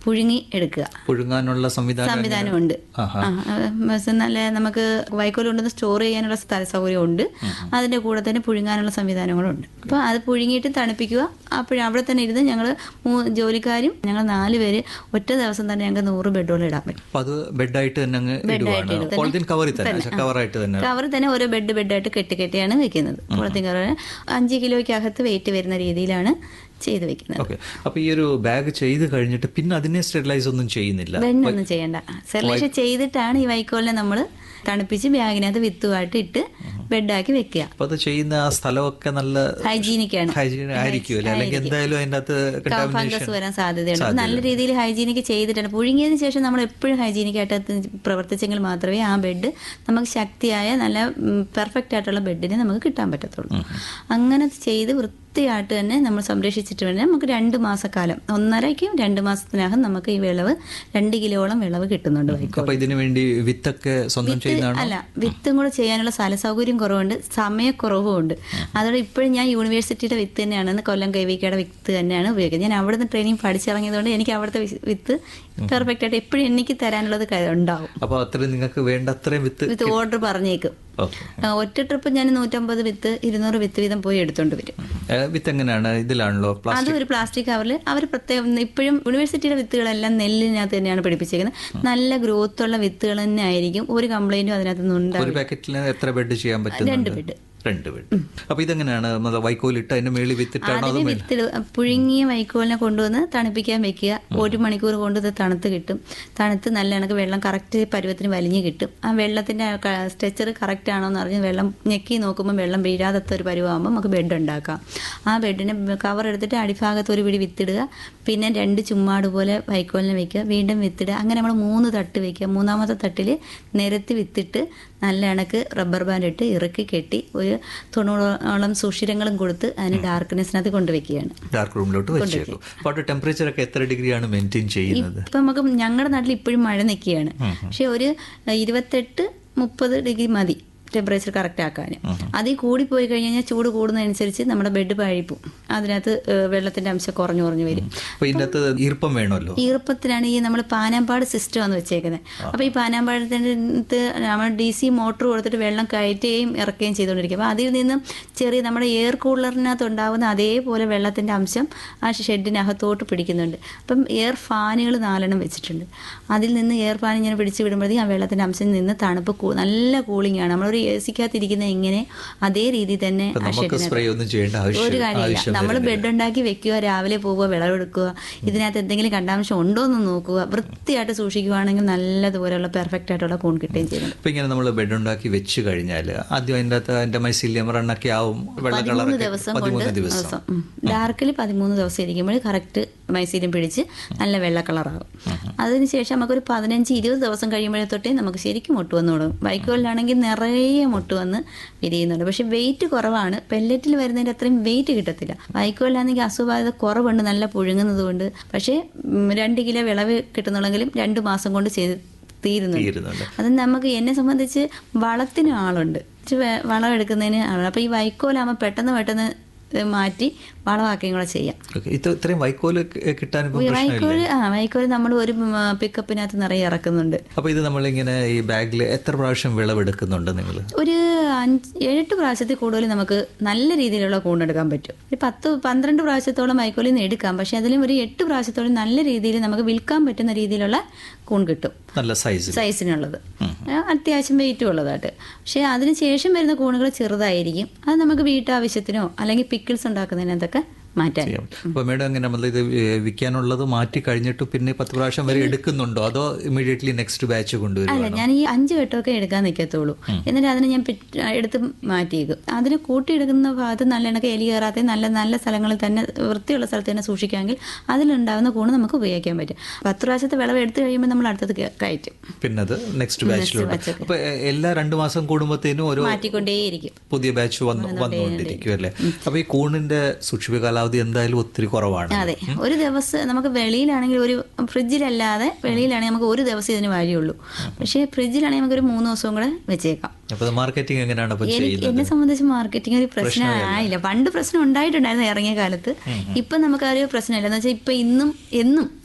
പുഴുങ്ങി എടുക്കുക പുഴുങ്ങാനുള്ള സംവിധാനം സംവിധാനമുണ്ട് ആഹാ. ആ, ആ, ബസ് നല്ല നമുക്ക് വൈക്കോൽ കൊണ്ടുവന്ന് സ്റ്റോർ ചെയ്യാനുള്ള സ്ഥല സൗകര്യമുണ്ട് അതിന്റെ കൂടെ തന്നെ പുഴുങ്ങാനുള്ള സംവിധാനങ്ങളുണ്ട് അപ്പോൾ അത് പുഴുങ്ങിയിട്ട് തണുപ്പിക്കുക അപ്പോൾ അവിടെ തന്നെ ഇരുന്ന് ഞങ്ങൾ ജോലിക്കാരും ഞങ്ങൾ നാല് പേര് ഒറ്റ ദിവസം തന്നെ ഞങ്ങൾക്ക് നൂറ് ബെഡോളം ഇടാൻ പറ്റും അപ്പൊ അത് ബെഡായിട്ട് തന്നെ അങ്ങ് ബെഡായിട്ട് ഇടുവാണ് ഇടും. പോളിത്തീൻ കവറിൽ തന്നെ കവറായിട്ട് തന്നെ കവർ തന്നെ ഓരോ ബെഡ് ബെഡായിട്ട് കെട്ടി കെട്ടിയാണ് വെക്കുന്നത് കുളത്തിൻ കവർ അഞ്ച് കിലോയ്ക്കകത്ത് വെയിറ്റ് വരുന്ന രീതിയിലാണ് ചെയ്ത് വെക്കുന്നത് ഓക്കെ അപ്പൊ ഈ ഒരു ബാഗ് ചെയ്ത് കഴിഞ്ഞിട്ട് പിന്നെ അതിനെ സ്റ്റെറിലൈസ് ഒന്നും ചെയ്യുന്നില്ല വെണ്ണൊന്നും ചെയ്യണ്ട സെർലേഷൻ ചെയ്തിട്ടാണ് ഈ വൈക്കോലിനെ നമ്മൾ തണുപ്പിച്ച് ബാഗിനകത്ത് വിത്തുമായിട്ട് ഇട്ട് ബെഡാക്കി വെക്കുക അപ്പൊ അത് ചെയ്യുന്ന ആ സ്ഥലമൊക്കെ നല്ല ഹൈജീനിക്കാണ് ഹൈജീൻ ആയിരിക്കുമല്ലോ അല്ലെങ്കിൽ എന്തായാലും അതിന്റെ അകത്ത് ഫംഗസ് കണ്ടാമിനേഷൻ വരാൻ സാധ്യതയുണ്ട് അപ്പൊ നല്ല രീതിയിൽ ഹൈജീനിക്ക് ചെയ്തിട്ടാണ് പുഴുങ്ങിയതിന് ശേഷം നമ്മൾ എപ്പോഴും ഹൈജീനിക്കായിട്ട് അത് പ്രവർത്തിച്ചെങ്കിൽ മാത്രമേ ആ ബെഡ് നമുക്ക് ശക്തിയായ നല്ല പെർഫെക്റ്റ് ആയിട്ടുള്ള ബെഡിനെ നമുക്ക് കിട്ടാൻ പറ്റത്തുള്ളൂ അങ്ങനെ ചെയ്ത് വൃത്തിയായിട്ട് തന്നെ നമ്മൾ സംരക്ഷിച്ചിട്ട് വേണം നമുക്ക് രണ്ട് മാസക്കാലം ഒന്നരയ്ക്കും രണ്ട് മാസത്തിനകം നമുക്ക് ഈ വിളവ് രണ്ട് കിലോളം വിളവ് കിട്ടുന്നുണ്ട് വൈക്കോൽ അപ്പൊ ഇതിനു വേണ്ടി വിത്തൊക്കെ സ്വന്തം ചെയ്യുന്നതാണോ അല്ല വിത്തും കൂടെ ചെയ്യാനുള്ള സ്ഥല സൗകര്യം കുറവുണ്ട് സമയക്കുറവും ഉണ്ട് അതോടെ ഇപ്പോഴും ഞാൻ യൂണിവേഴ്സിറ്റിയുടെ വിത്ത് തന്നെയാണ് കൊല്ലം കൈവിക്കയുടെ വിത്ത് തന്നെയാണ് ഉപയോഗിക്കുന്നത് ഞാൻ അവിടെ നിന്ന് ട്രെയിനിങ് പഠിച്ചിറങ്ങിയതുകൊണ്ട് എനിക്ക് അവിടുത്തെ വി- വിത്ത് പെർഫെക്റ്റ് ആയിട്ട് എപ്പോഴും എനിക്ക് തരാനുള്ളത് ക- ഉണ്ടാവും അപ്പൊ അത്രയും നിങ്ങൾക്ക് വേണ്ട അത്രയും വിത്ത് വിത്ത് ഓർഡർ പറഞ്ഞേക്കും ഓക്കെ ആ, ഒറ്റ ട്രിപ്പ് ഞാൻ നൂറ്റമ്പത് വിത്ത് ഇരുന്നൂറ് വിത്ത് വീതം പോയി എടുത്തോണ്ട് വരും വിത്ത് എങ്ങനെയാണ് ഇതിലാണല്ലോ പ്ലാസ്റ്റിക് അതും ഒരു പ്ലാസ്റ്റിക് കവറിൽ അവർ പ്രത്യേകം ഇപ്പോഴും യൂണിവേഴ്സിറ്റിയുടെ വിത്തുകളെല്ലാം നെല്ലിനകത്ത് തന്നെയാണ് പിടിപ്പിച്ചേക്കുന്നത് നല്ല ഗ്രോത്ത് ഉള്ള വിത്തുകൾ തന്നെ ആയിരിക്കും ഒരു കംപ്ലൈന്റും അതിനകത്ത് നിന്ന് ഉണ്ടാവില്ല ഒരു പാക്കറ്റിൽ എത്ര ബെഡ് ചെയ്യാൻ പറ്റുന്നുണ്ട് ബെഡ്. രണ്ട് ബെഡ് അപ്പൊ ഇതെങ്ങനെയാണ് നമ്മൾ വൈക്കോലിട്ട് അതിന്റെ മേളിൽ വിത്തിട്ടാണോ അത് ആദ്യമേ വിത്തിട് പുഴുങ്ങിയ വൈക്കോലിനെ കൊണ്ടുവന്ന് തണുപ്പിക്കാൻ വെക്കുക ഒരു മണിക്കൂർ കൊണ്ട് ഇത് തണുത്ത് കിട്ടും തണുത്ത് നല്ല കണക്ക് വെള്ളം കറക്റ്റ് പരുവത്തിന് വലിഞ്ഞ് കിട്ടും ആ വെള്ളത്തിന്റെ സ്ട്രെച്ചർ കറക്റ്റ് ആണോ എന്ന് അറിഞ്ഞ് വെള്ളം ഞെക്കി നോക്കുമ്പോൾ വെള്ളം വീഴാത്ത ഒരു പരുവാകുമ്പോൾ നമുക്ക് ബെഡ് ഉണ്ടാക്കാം ആ ബെഡിനെ കവർ എടുത്തിട്ട് അടിഭാഗത്ത് ഒരു പിടി വിത്തിടുക പിന്നെ രണ്ട് ചുമ്മാട് പോലെ വൈക്കോലിനെ വെക്കുക വീണ്ടും വിത്തിടുക അങ്ങനെ നമ്മൾ മൂന്ന് തട്ട് വെക്കുക മൂന്നാമത്തെ തട്ടിൽ നിരത്തി വിത്തിട്ട് നല്ല കണക്ക് റബ്ബർ ബാൻഡ് ഇട്ട് ഇറക്കി കെട്ടി ഒരു തൊണ്ണൂറോളം സുഷിരങ്ങളും കൊടുത്ത് അതിന് ഡാർക്ക്നെസ്സിനകത്ത് കൊണ്ടുവയ്ക്കുകയാണ് ഡാർക്ക് റൂമിലോട്ട് വെച്ചേക്കും അപ്പൊ അവിടെ ടെമ്പറേച്ചർ ഒക്കെ എത്ര ഡിഗ്രിയാണ് മെയിൻറ്റെയിൻ ചെയ്യുന്നത് ഇപ്പം നമുക്ക് ഞങ്ങളുടെ നാട്ടിൽ ഇപ്പോഴും മഴ നിൽക്കുകയാണ് പക്ഷെ ഒരു ഇരുപത്തെട്ട് മുപ്പത് ഡിഗ്രി മതി ടെമ്പറേച്ചർ കറക്റ്റ് ആക്കാൻ അതിൽ കൂടി പോയി കഴിഞ്ഞാൽ ചൂട് കൂടുന്നതനുസരിച്ച് നമ്മുടെ ബെഡ് പഴിപ്പും അതിനകത്ത് ഏഹ്, വെള്ളത്തിന്റെ അംശം കുറഞ്ഞു കുറഞ്ഞു വരും അപ്പൊ ഇതിനകത്ത് ഈർപ്പം വേണമല്ലോ ഈർപ്പത്തിലാണ് ഈ നമ്മൾ പാനാമ്പാട് സിസ്റ്റം ആണ് വെച്ചേക്കുന്നത് അപ്പോൾ ഈ പാനാമ്പാടത്തിനകത്ത് നമ്മൾ ഡി സി മോട്ടർ കൊടുത്തിട്ട് വെള്ളം കയറ്റുകയും ഇറക്കുകയും ചെയ്തുകൊണ്ടിരിക്കും അപ്പോൾ അതിൽ നിന്നും ചെറിയ നമ്മുടെ എയർ കൂളറിനകത്ത് ഉണ്ടാകുന്ന അതേപോലെ വെള്ളത്തിൻ്റെ അംശം ആ ഷെഡിനകത്തോട്ട് പിടിക്കുന്നുണ്ട് അപ്പം എയർ ഫാനുകൾ നാലെണ്ണം വെച്ചിട്ടുണ്ട് അതിൽ നിന്ന് എയർ ഫാൻ ഇങ്ങനെ പിടിച്ച് വിടുമ്പോഴത്തേക്കും ആ വെള്ളത്തിൻ്റെ അംശം നിന്ന് തണുപ്പ് കൂ- നല്ല കൂളിംഗ് ആണ് നമ്മളൊരു എ സിക്കകത്തിരിക്കുന്ന എങ്ങനെ അതേ രീതിയിൽ തന്നെ അപ്പൊ ആ നമുക്ക് ഷെഡിനകത്ത് സ്പ്രേ ഒന്നും ചെയ്യേണ്ട ഒരു ആവശ്യം കാര്യമില്ല ആവശ്യം നമ്മൾ വരുന്നില്ല. ബെഡ് ഉണ്ടാക്കി വെക്കുക രാവിലെ പോവുക വിളവെടുക്കുക ഇതിനകത്ത് എന്തെങ്കിലും കണ്ടാംശം ഉണ്ടോ എന്ന് നോക്കുക വൃത്തിയായിട്ട് സൂക്ഷിക്കുകയാണെങ്കിൽ നല്ലതുപോലെയുള്ള പെർഫെക്റ്റ് ആയിട്ടുള്ള കൂൺ കിട്ടുകയും ചെയ്യുന്നുണ്ട് അപ്പൊ ഇങ്ങനെ നമ്മൾ ബെഡ് ഉണ്ടാക്കി വെച്ച് കഴിഞ്ഞാൽ ആദ്യം അതിന്റെ അകത്ത് അതിന്റെ മൈസീലിയം റണ്ണൊക്കെ ആവും വെള്ള പതിമൂന്ന് കളറൊക്കെ ദിവസം കൊണ്ട് പതിമൂന്ന് ദിവസം ദിവസം ഡാർക്കിൽ പതിമൂന്ന് ദിവസം ഇരിക്കുമ്പോൾ കറക്റ്റ് മൈസീലും പിടിച്ച് നല്ല വെള്ള കളറാകും അതിനുശേഷം നമുക്കൊരു പതിനഞ്ച് ഇരുപത് ദിവസം കഴിയുമ്പോഴേ തൊട്ടേ നമുക്ക് ശരിക്കും മുട്ട് വന്നു തുടങ്ങും വൈക്കോലിലാണെങ്കിൽ നിറയെ മുട്ട് വന്ന് വിരിയുന്നുണ്ട് പക്ഷെ വെയിറ്റ് കുറവാണ് പെല്ലറ്റിൽ വരുന്നതിൻ്റെ അത്രയും വെയിറ്റ് കിട്ടത്തില്ല വൈക്കോലിലാണെങ്കിൽ അസുഖബാധ കുറവുണ്ട് നല്ല പുഴുങ്ങുന്നത് കൊണ്ട് പക്ഷേ ഉം, രണ്ട് കിലോ വിളവ് കിട്ടുന്നുണ്ടെങ്കിലും രണ്ട് മാസം കൊണ്ട് ചെയ്ത് തീരുന്നുണ്ട് തീരുന്നുണ്ട് അത് നമുക്ക് എന്നെ സംബന്ധിച്ച് വളത്തിന് ആളുണ്ട് ഇച്ചിരി വെ- വളം എടുക്കുന്നതിന് ആളുണ്ട് അപ്പോൾ ഈ വൈക്കോലാകുമ്പോൾ പെട്ടെന്ന് പെട്ടെന്ന് ഇത് മാറ്റി വളമാക്കുകയും കൂടെ ചെയ്യാം ഓക്കെ ഇത് ഇത്രയും വൈക്കോല് ക- കിട്ടാനിപ്പം പ്രശ്നമില്ല വൈക്കോല് ആ വൈക്കോല് നമ്മൾ ഒരു പിക്കപ്പിനകത്ത് നിറയെ ഇറക്കുന്നുണ്ട് അപ്പൊ ഇത് നമ്മളിങ്ങനെ ഈ ബാഗിൽ എത്ര പ്രാവശ്യം വിളവെടുക്കുന്നുണ്ട് നിങ്ങൾ ഒരു അഞ്ച് ഏഴെട്ട് പ്രാവശ്യത്തിൽ കൂടുതൽ നമുക്ക് നല്ല രീതിയിലുള്ള കൂണെടുക്കാൻ പറ്റും ഒരു പത്ത് പന്ത്രണ്ട് പ്രാവശ്യത്തോളം വൈക്കോലിൽ നിന്ന് എടുക്കാം പക്ഷെ അതിലും ഒരു എട്ട് പ്രാവശ്യത്തോളം നല്ല രീതിയിൽ നമുക്ക് വിൽക്കാൻ പറ്റുന്ന രീതിയിലുള്ള കൂൺ കിട്ടും നല്ല സൈസ് സൈസിനുള്ളത് ആ, അത്യാവശ്യം വെയിറ്റും ഉള്ളതായിട്ട് പക്ഷേ അതിന് ശേഷം വരുന്ന കൂണുകൾ ചെറുതായിരിക്കും അത് നമുക്ക് വീട്ടാവശ്യത്തിനോ അല്ലെങ്കിൽ പിക്കിൾസ് ഉണ്ടാക്കുന്നതിനകത്തൊക്കെ മാറ്റാൻ ചെയ്യാം അപ്പൊ മേഡം എങ്ങനെ നമ്മൾ ഇത് വി- വിൽക്കാനുള്ളത് മാറ്റി കഴിഞ്ഞിട്ട് പിന്നെ പത്ത് പ്രാവശ്യം വരെ എടുക്കുന്നുണ്ടോ അതോ ഇമീഡിയറ്റ്ലി നെക്സ്റ്റ് ബാച്ച് കൊണ്ടുവരും അല്ല ഞാൻ ഈ അഞ്ച് വട്ടമൊക്കെ എടുക്കാൻ നിൽക്കത്തുള്ളൂ എന്നിട്ട് അതിന് ഞാൻ പിറ്റ് എടുത്ത് മാറ്റിയേക്കും അതിന് കൂട്ടിയെടുക്കുന്ന ഭാഗത്ത് നല്ല എണ്ണക്ക് എലി കയറാത്ത നല്ല നല്ല സ്ഥലങ്ങളിൽ തന്നെ വൃത്തിയുള്ള സ്ഥലത്ത് തന്നെ സൂക്ഷിക്കാമെങ്കിൽ അതിലുണ്ടാകുന്ന കൂണ് നമുക്ക് ഉപയോഗിക്കാൻ പറ്റും പത്ത് പ്രാവശ്യത്തെ വിളവ് എടുത്തു കഴിയുമ്പോൾ നമ്മൾ അടുത്തത് കയ- കയറ്റും പിന്നെ അത് നെക്സ്റ്റ് ബാച്ചിലോട്ട് batch അപ്പൊ എ- എല്ലാ രണ്ടു മാസം കൂടുമ്പോഴത്തേനും ഓരോ മാറ്റിക്കൊണ്ടേയിരിക്കും പുതിയ ബാച്ച് വന്നു വന്നുകൊണ്ടിരിക്കും അല്ലേ അപ്പൊ ഈ കൂണിന്റെ സൂക്ഷിപ്പ് കാലാവധി എന്തായാലും ഒത്തിരി കുറവാണ് അതെ ഒരു ദിവസം നമുക്ക് വെളിയിലാണെങ്കിൽ ഒരു ഫ്രിഡ്ജിലല്ലാതെ വെളിയിലാണെങ്കിൽ നമുക്ക് ഒരു ദിവസം ഇതിന് വഴിയുള്ളൂ പക്ഷേ ഫ്രിഡ്ജിലാണെങ്കിൽ നമുക്ക് ഒരു മൂന്ന് ദിവസവും കൂടെ വെച്ചേക്കാം അപ്പൊ മാർക്കറ്റിംഗ് എങ്ങനെയാണ് അപ്പൊ എനിക്ക് ചെയ്യുന്നത് എന്നെ സംബന്ധിച്ച് മാർക്കറ്റിംഗ് ഒരു പ്രശ്നമായില്ല പണ്ട് പ്രശ്നം ഉണ്ടായിട്ടുണ്ടായിരുന്നു ഇറങ്ങിയ കാലത്ത് ഇപ്പൊ നമുക്ക് ആ ഒരു പ്രശ്നമില്ല എന്ന് വെച്ചാൽ ഇപ്പൊ ഇന്നും എന്നും